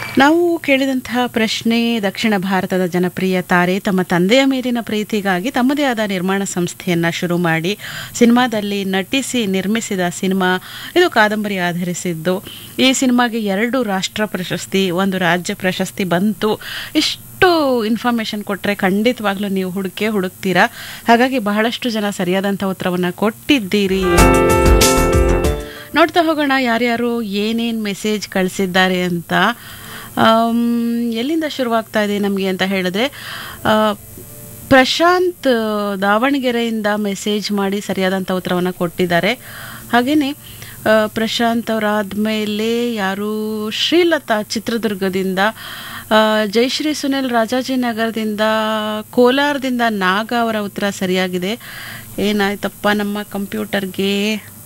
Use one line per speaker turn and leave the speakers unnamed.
ನಾವು ಕೇಳಿದಂತಹ ಪ್ರಶ್ನೆ ದಕ್ಷಿಣ ಭಾರತದ ಜನಪ್ರಿಯ ತಾರೆ ತಮ್ಮ ತಂದೆಯ ಮೇಲಿನ ಪ್ರೀತಿಗಾಗಿ ತಮ್ಮದೇ ಆದ ನಿರ್ಮಾಣ ಸಂಸ್ಥೆಯನ್ನು ಶುರು ಮಾಡಿ ಸಿನಿಮಾದಲ್ಲಿ ನಟಿಸಿ ನಿರ್ಮಿಸಿದ ಸಿನಿಮಾ ಇದು ಕಾದಂಬರಿ ಆಧರಿಸಿದ್ದು ಈ ಸಿನಿಮಾಗೆ ಎರಡು ರಾಷ್ಟ್ರ ಪ್ರಶಸ್ತಿ ಒಂದು ರಾಜ್ಯ ಪ್ರಶಸ್ತಿ ಬಂತು ಇಷ್ಟು ಇನ್ಫಾರ್ಮೇಷನ್ ಕೊಟ್ಟರೆ ಖಂಡಿತವಾಗ್ಲೂ ನೀವು ಹುಡುಕೇ ಹುಡುಕ್ತೀರಾ ಹಾಗಾಗಿ ಬಹಳಷ್ಟು ಜನ ಸರಿಯಾದಂಥ ಉತ್ತರವನ್ನು ಕೊಟ್ಟಿದ್ದೀರಿ ನೋಡ್ತಾ ಹೋಗೋಣ ಯಾರ್ಯಾರು ಏನೇನು ಮೆಸೇಜ್ ಕಳಿಸಿದ್ದಾರೆ ಅಂತ ಆಮ್, ಎಲ್ಲಿಂದ ಶುರುವಾಗ್ತಾ ಇದೆ ನಮಗೆ ಅಂತ ಹೇಳಿದ್ರೆ ಆ, ಪ್ರಶಾಂತ್ ದಾವಣಗೆರೆಯಿಂದ ಮೆಸೇಜ್ ಮಾಡಿ ಸರಿಯಾದಂಥ ಉತ್ತರವನ್ನು ಕೊಟ್ಟಿದ್ದಾರೆ ಹಾಗೆಯೇ ಆ, ಪ್ರಶಾಂತ್ ಅವರಾದಮೇಲೆ ಯಾರು ಶ್ರೀಲತಾ ಚಿತ್ರದುರ್ಗದಿಂದ ಆ, ಜಯಶ್ರೀ ಸುನಿಲ್ ರಾಜಾಜಿನಗರದಿಂದ ಕೋಲಾರದಿಂದ ನಾಗ ಅವರ ಉತ್ತರ ಸರಿಯಾಗಿದೆ ಏನಾಯ್ತಪ್ಪ ನಮ್ಮ ಕಂಪ್ಯೂಟರ್ಗೆ